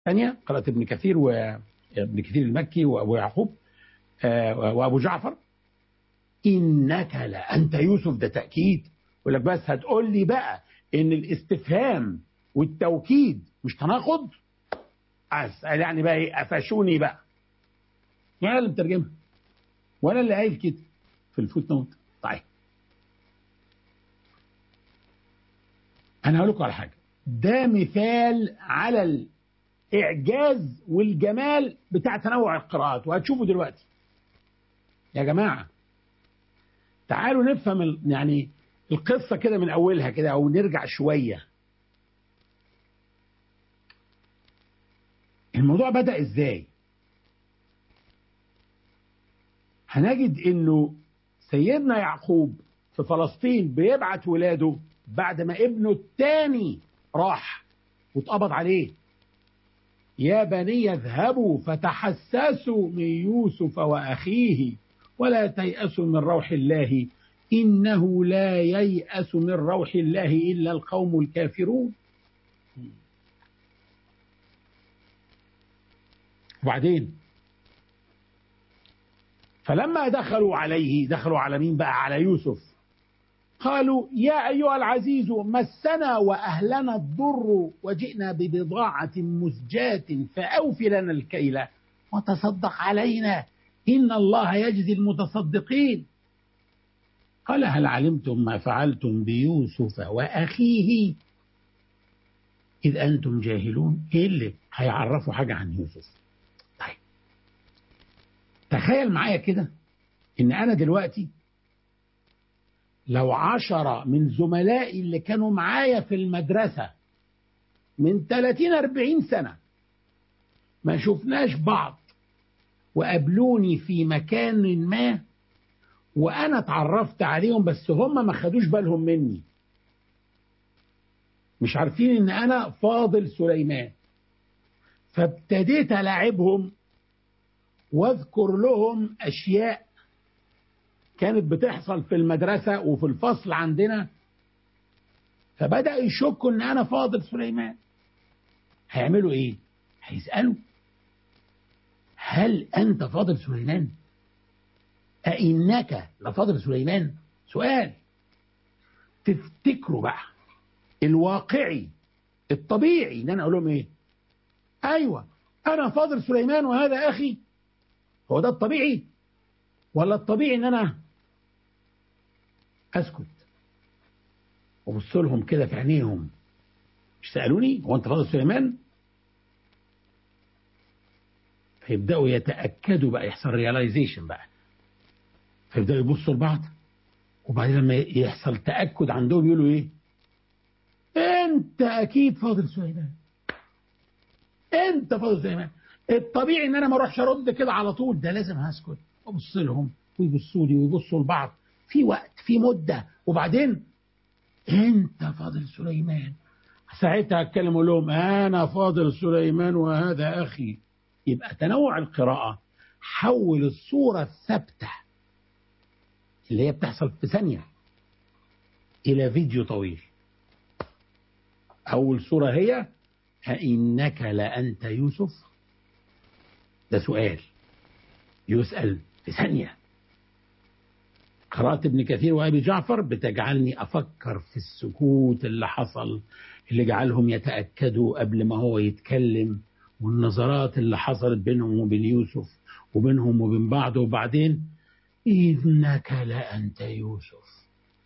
ثانية قراءة ابن كثير وابن كثير المكي وأبو يعقوب وأبو جعفر إنك لأنت يوسف ده تأكيد يقول لك بس هتقول لي بقى إن الاستفهام والتوكيد مش تناقض أسأل يعني بقى إيه قفشوني بقى وأنا اللي مترجمها وأنا اللي قايل كده في الفوت نوت طيب أنا هقول لكم على حاجة ده مثال على الإعجاز والجمال بتاع تنوع القراءات وهتشوفوا دلوقتي يا جماعة تعالوا نفهم يعني القصة كده من أولها كده أو نرجع شوية الموضوع بدأ إزاي هنجد إنه سيدنا يعقوب في فلسطين بيبعت ولاده بعد ما ابنه الثاني راح واتقبض عليه يا بني اذهبوا فتحسسوا من يوسف واخيه ولا تيأسوا من روح الله إنه لا ييأس من روح الله إلا القوم الكافرون وبعدين فلما دخلوا عليه دخلوا على مين بقى على يوسف قالوا يا أيها العزيز مسنا وأهلنا الضر وجئنا ببضاعة مزجاة فأوف لنا الكيل وتصدق علينا إن الله يجزي المتصدقين قال هل علمتم ما فعلتم بيوسف وأخيه إذ أنتم جاهلون إيه اللي هيعرفوا حاجة عن يوسف طيب تخيل معايا كده إن أنا دلوقتي لو عشرة من زملائي اللي كانوا معايا في المدرسة من 30 40 سنة ما شفناش بعض وقابلوني في مكان ما وانا اتعرفت عليهم بس هم ما خدوش بالهم مني مش عارفين ان انا فاضل سليمان فابتديت العبهم واذكر لهم اشياء كانت بتحصل في المدرسة وفي الفصل عندنا فبدأ يشكوا ان انا فاضل سليمان هيعملوا ايه هيسألوا هل أنت فاضل سليمان أئنك لفاضل سليمان سؤال تفتكروا بقى الواقعي الطبيعي ان انا اقول لهم ايه ايوه انا فاضل سليمان وهذا اخي هو ده الطبيعي ولا الطبيعي ان انا اسكت وابص لهم كده في عينيهم مش سالوني هو انت فاضل سليمان فيبداوا يتاكدوا بقى يحصل ريلايزيشن بقى فيبداوا يبصوا لبعض وبعدين لما يحصل تاكد عندهم يقولوا ايه انت اكيد فاضل سليمان انت فاضل سليمان الطبيعي ان انا ما اروحش ارد كده على طول ده لازم هسكت وابص لهم ويبصوا لي ويبصوا لبعض في وقت في مده وبعدين انت فاضل سليمان ساعتها اتكلم اقول لهم انا فاضل سليمان وهذا اخي يبقى تنوع القراءه حول الصوره الثابته اللي هي بتحصل في ثانيه الى فيديو طويل اول صوره هي أئنك لأنت يوسف ده سؤال يسأل في ثانية قراءة ابن كثير وأبي جعفر بتجعلني أفكر في السكوت اللي حصل اللي جعلهم يتأكدوا قبل ما هو يتكلم والنظرات اللي حصلت بينهم وبين يوسف وبينهم وبين بعض وبعدين إنك لأنت يوسف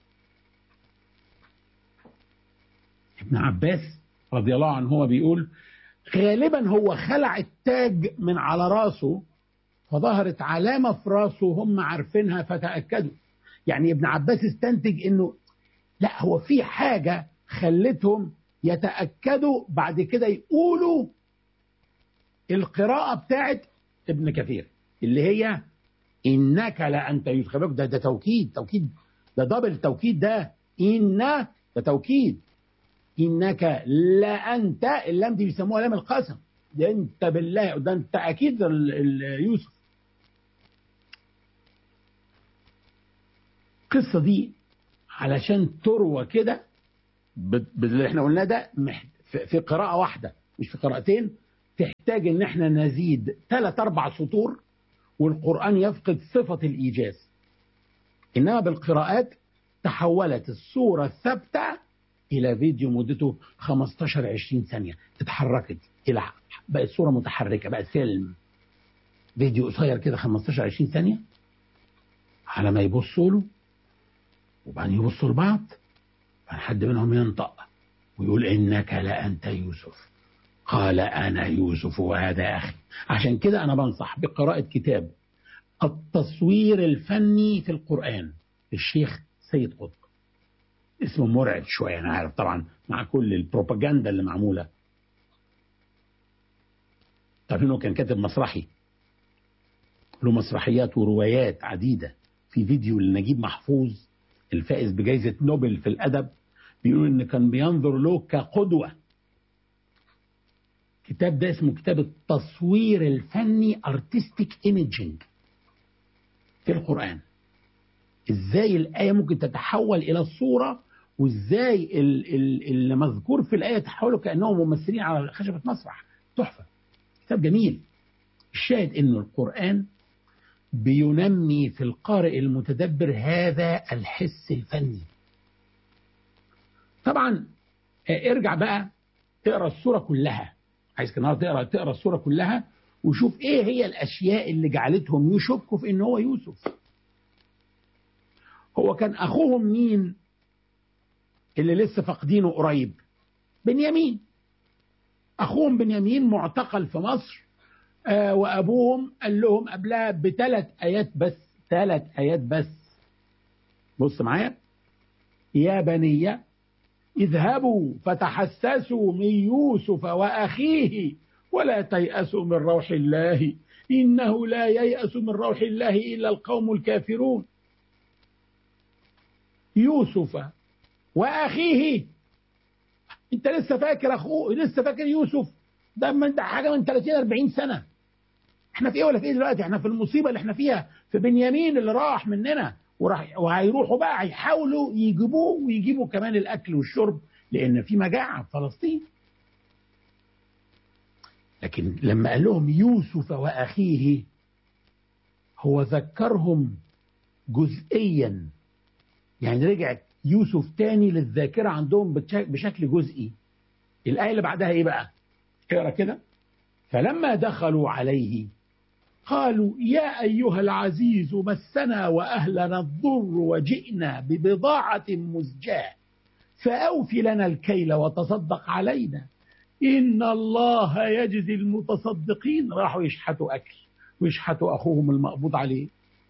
ابن عباس رضي الله عنه هو بيقول غالبا هو خلع التاج من على راسه فظهرت علامة في راسه هم عارفينها فتأكدوا يعني ابن عباس استنتج انه لا هو في حاجة خلتهم يتأكدوا بعد كده يقولوا القراءة بتاعت ابن كثير اللي هي إنك لأنت يوسف ده ده توكيد توكيد ده دبل توكيد ده إن ده توكيد انك لانت اللام دي بيسموها لام القسم ده انت بالله ده انت اكيد يوسف القصه دي علشان تروى كده باللي احنا قلناه ده في قراءه واحده مش في قراءتين تحتاج ان احنا نزيد ثلاث اربع سطور والقرآن يفقد صفة الإيجاز إنما بالقراءات تحولت الصورة الثابتة إلى فيديو مدته 15 20 ثانية اتحركت إلى بقت صورة متحركة بقت فيلم فيديو قصير كده 15 20 ثانية على ما يبصوا له وبعدين يبصوا لبعض بعدين حد منهم ينطق ويقول إنك لأنت يوسف قال أنا يوسف وهذا أخي عشان كده أنا بنصح بقراءة كتاب التصوير الفني في القرآن للشيخ سيد قطب اسمه مرعب شوية أنا عارف طبعا مع كل البروباجندا اللي معمولة تعرف إنه كان كاتب مسرحي له مسرحيات وروايات عديدة في فيديو لنجيب محفوظ الفائز بجائزة نوبل في الأدب بيقول إن كان بينظر له كقدوة الكتاب ده اسمه كتاب التصوير الفني ارتستيك ايميجينج في القرآن ازاي الآية ممكن تتحول إلى الصورة وازاي اللي مذكور في الآية تحولوا كأنهم ممثلين على خشبة مسرح تحفة كتاب جميل الشاهد انه القرآن بينمي في القارئ المتدبر هذا الحس الفني طبعا ارجع بقى تقرا السوره كلها عايز النهارده تقرا تقرا السوره كلها وشوف ايه هي الاشياء اللي جعلتهم يشكوا في ان هو يوسف هو كان اخوهم مين اللي لسه فاقدينه قريب بنيامين اخوهم بنيامين معتقل في مصر آه وابوهم قال لهم قبلها بثلاث ايات بس ثلاث ايات بس بص معايا يا بني اذهبوا فتحسسوا من يوسف واخيه ولا تيأسوا من روح الله إنه لا ييأس من روح الله إلا القوم الكافرون يوسف وأخيه أنت لسه فاكر أخوه لسه فاكر يوسف ده من ده حاجة من 30 40 سنة احنا في ايه ولا في ايه دلوقتي احنا في المصيبة اللي احنا فيها في بنيامين اللي راح مننا وراح وهيروحوا بقى هيحاولوا يجيبوه ويجيبوا كمان الأكل والشرب لأن في مجاعة في فلسطين لكن لما قال لهم يوسف وأخيه هو ذكرهم جزئيا يعني رجع يوسف تاني للذاكرة عندهم بشكل جزئي الآية اللي بعدها إيه بقى اقرا كده فلما دخلوا عليه قالوا يا أيها العزيز مسنا وأهلنا الضر وجئنا ببضاعة مزجاة فأوف لنا الكيل وتصدق علينا إن الله يجزي المتصدقين راحوا يشحتوا أكل ويشحتوا أخوهم المقبوض عليه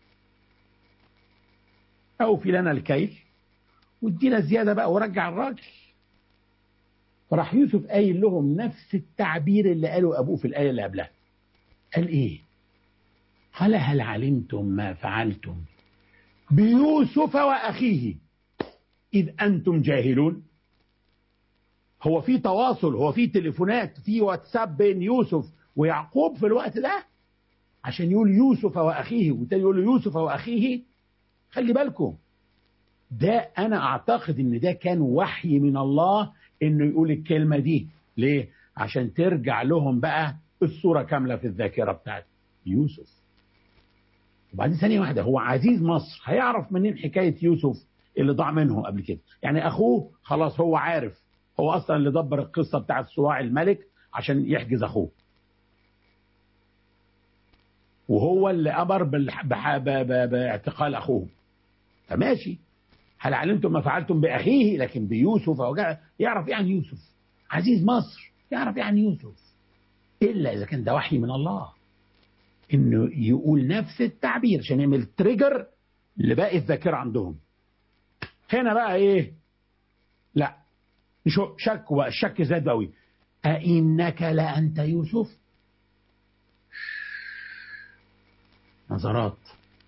أوفي لنا الكيل وادينا زيادة بقى ورجع الراجل فراح يوسف قايل لهم نفس التعبير اللي قاله أبوه في الآية اللي قبلها قال إيه قال هل علمتم ما فعلتم بيوسف وأخيه إذ أنتم جاهلون هو في تواصل هو في تليفونات في واتساب بين يوسف ويعقوب في الوقت ده عشان يقول يوسف واخيه والتاني يقول يوسف واخيه خلي بالكم ده انا اعتقد ان ده كان وحي من الله انه يقول الكلمه دي ليه عشان ترجع لهم بقى الصوره كامله في الذاكره بتاعت يوسف وبعدين ثانيه واحده هو عزيز مصر هيعرف منين حكايه يوسف اللي ضاع منهم قبل كده يعني اخوه خلاص هو عارف هو اصلا اللي دبر القصه بتاعت صواع الملك عشان يحجز اخوه وهو اللي امر باعتقال اخوه فماشي هل علمتم ما فعلتم باخيه لكن بيوسف يعرف يعني يوسف عزيز مصر يعرف يعني يوسف الا اذا كان ده وحي من الله انه يقول نفس التعبير عشان يعمل تريجر لباقي الذاكره عندهم هنا بقى ايه لا شك والشك زاد قوي أئنك لأنت يوسف نظرات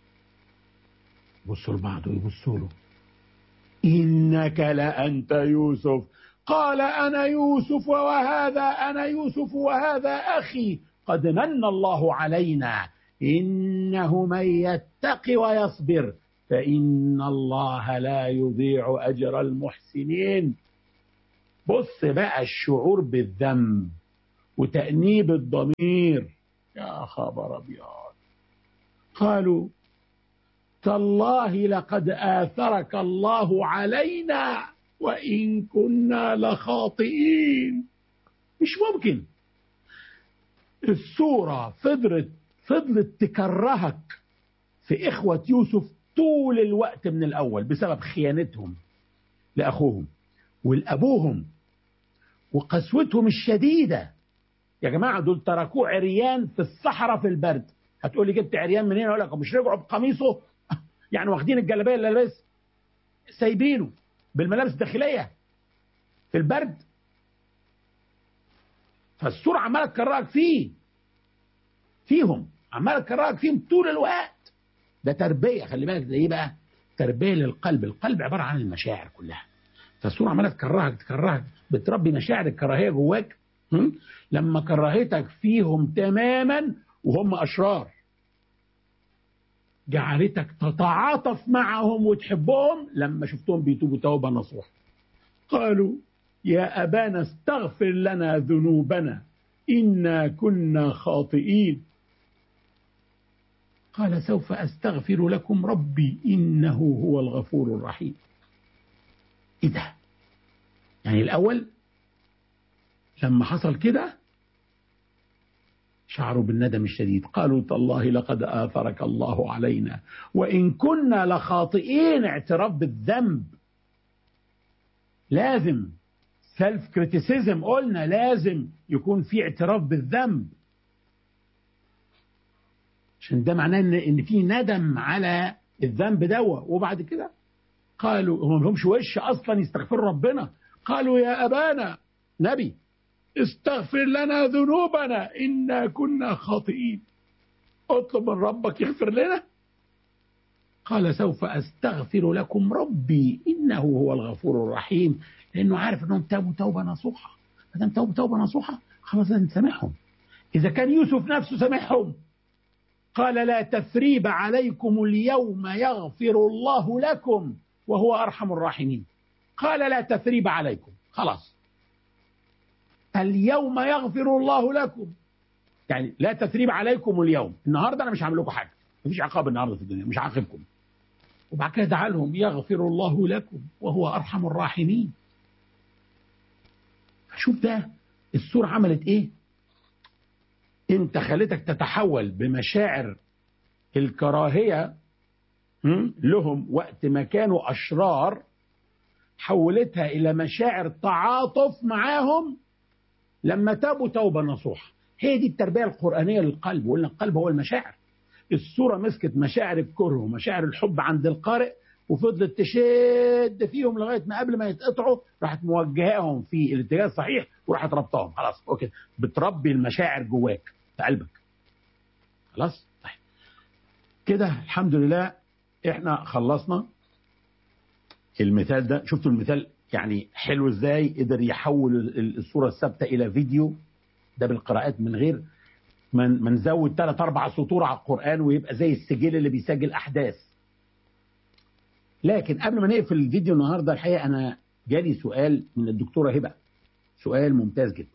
بصوا لبعض ويبصوا له إنك لأنت يوسف قال أنا يوسف وهذا أنا يوسف وهذا أخي قد من الله علينا إنه من يتق ويصبر فإن الله لا يضيع أجر المحسنين بص بقى الشعور بالذنب وتأنيب الضمير يا خبر أبيض قالوا تالله لقد آثرك الله علينا وإن كنا لخاطئين مش ممكن السورة فضلت فضلت تكرهك في إخوة يوسف طول الوقت من الأول بسبب خيانتهم لأخوهم ولأبوهم وقسوتهم الشديدة يا جماعة دول تركوه عريان في الصحراء في البرد هتقولي جبت عريان منين أقول لك مش رجعوا بقميصه يعني واخدين الجلابية اللي لابس سايبينه بالملابس الداخلية في البرد فالسورة عمالة تكرهك فيه فيهم عمالة تكرهك فيهم طول الوقت ده تربية خلي بالك ده ايه بقى تربية للقلب القلب عبارة عن المشاعر كلها فالسورة عمالة تكرهك تكرهك بتربي مشاعر الكراهية جواك لما كرهتك فيهم تماما وهم أشرار جعلتك تتعاطف معهم وتحبهم لما شفتهم بيتوبوا توبة نصوح قالوا يا أبانا استغفر لنا ذنوبنا إنا كنا خاطئين قال سوف أستغفر لكم ربي إنه هو الغفور الرحيم إيه ده يعني الأول لما حصل كده شعروا بالندم الشديد قالوا تالله لقد آثرك الله علينا وإن كنا لخاطئين اعتراف بالذنب لازم سيلف كريتيسيزم قلنا لازم يكون في اعتراف بالذنب عشان ده معناه ان ان في ندم على الذنب دوا وبعد كده قالوا هم لهمش وش اصلا يستغفروا ربنا قالوا يا ابانا نبي استغفر لنا ذنوبنا انا كنا خاطئين اطلب من ربك يغفر لنا قال سوف استغفر لكم ربي انه هو الغفور الرحيم لانه عارف انهم تابوا توبه نصوحه ما دام تابوا توبه نصوحه خلاص نسامحهم اذا كان يوسف نفسه سامحهم قال لا تثريب عليكم اليوم يغفر الله لكم وهو ارحم الراحمين قال لا تثريب عليكم خلاص اليوم يغفر الله لكم يعني لا تثريب عليكم اليوم النهارده انا مش هعمل لكم حاجه مفيش عقاب النهارده في الدنيا مش هعاقبكم وبعد كده دعا لهم يغفر الله لكم وهو ارحم الراحمين شوف ده السورة عملت ايه انت خلتك تتحول بمشاعر الكراهية لهم وقت ما كانوا أشرار حولتها إلى مشاعر تعاطف معاهم لما تابوا توبة نصوحة هي دي التربية القرآنية للقلب وقلنا القلب هو المشاعر السورة مسكت مشاعر الكره ومشاعر الحب عند القارئ وفضلت تشد فيهم لغايه ما قبل ما يتقطعوا راحت موجهاهم في الاتجاه الصحيح وراحت ربطهم خلاص اوكي بتربي المشاعر جواك في قلبك خلاص طيب كده الحمد لله احنا خلصنا المثال ده شفتوا المثال يعني حلو ازاي قدر يحول الصوره الثابته الى فيديو ده بالقراءات من غير من من نزود ثلاث اربع سطور على القران ويبقى زي السجل اللي بيسجل احداث لكن قبل ما نقفل الفيديو النهارده الحقيقه انا جالي سؤال من الدكتوره هبه سؤال ممتاز جدا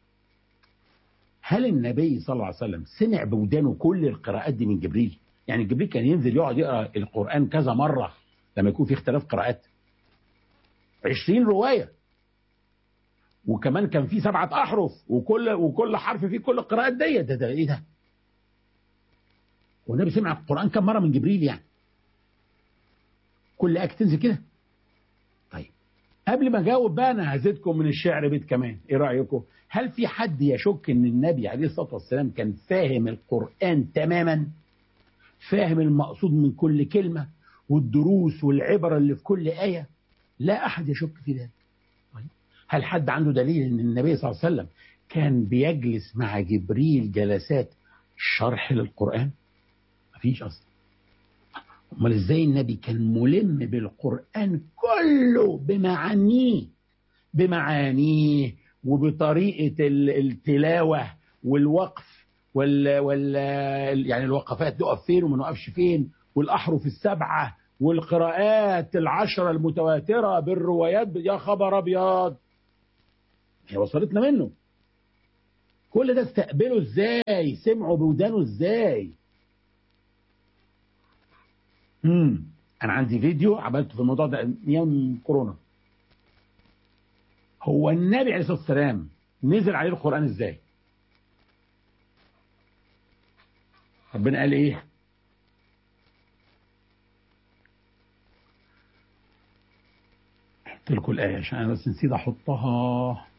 هل النبي صلى الله عليه وسلم سمع بودانه كل القراءات دي من جبريل يعني جبريل كان ينزل يقعد يقرا القران كذا مره لما يكون في اختلاف قراءات 20 روايه وكمان كان في سبعه احرف وكل وكل حرف فيه كل القراءات دي ده, ده ايه ده والنبي سمع القران كم مره من جبريل يعني كل آية تنزل كده طيب قبل ما اجاوب بقى انا هزيدكم من الشعر بيت كمان ايه رايكم هل في حد يشك ان النبي عليه الصلاه والسلام كان فاهم القران تماما فاهم المقصود من كل كلمه والدروس والعبره اللي في كل ايه لا احد يشك في ذلك طيب. هل حد عنده دليل ان النبي صلى الله عليه وسلم كان بيجلس مع جبريل جلسات شرح للقران مفيش اصلا امال ازاي النبي كان ملم بالقران كله بمعانيه بمعانيه وبطريقه التلاوه والوقف وال, وال يعني الوقفات نقف فين وما نقفش فين والاحرف السبعه والقراءات العشره المتواتره بالروايات يا خبر ابيض هي وصلتنا منه كل ده استقبله ازاي سمعوا بودانه ازاي امم انا عندي فيديو عملته في الموضوع ده ايام كورونا هو النبي عليه الصلاه والسلام نزل عليه القران ازاي ربنا قال ايه احط لكم الايه عشان انا بس نسيت احطها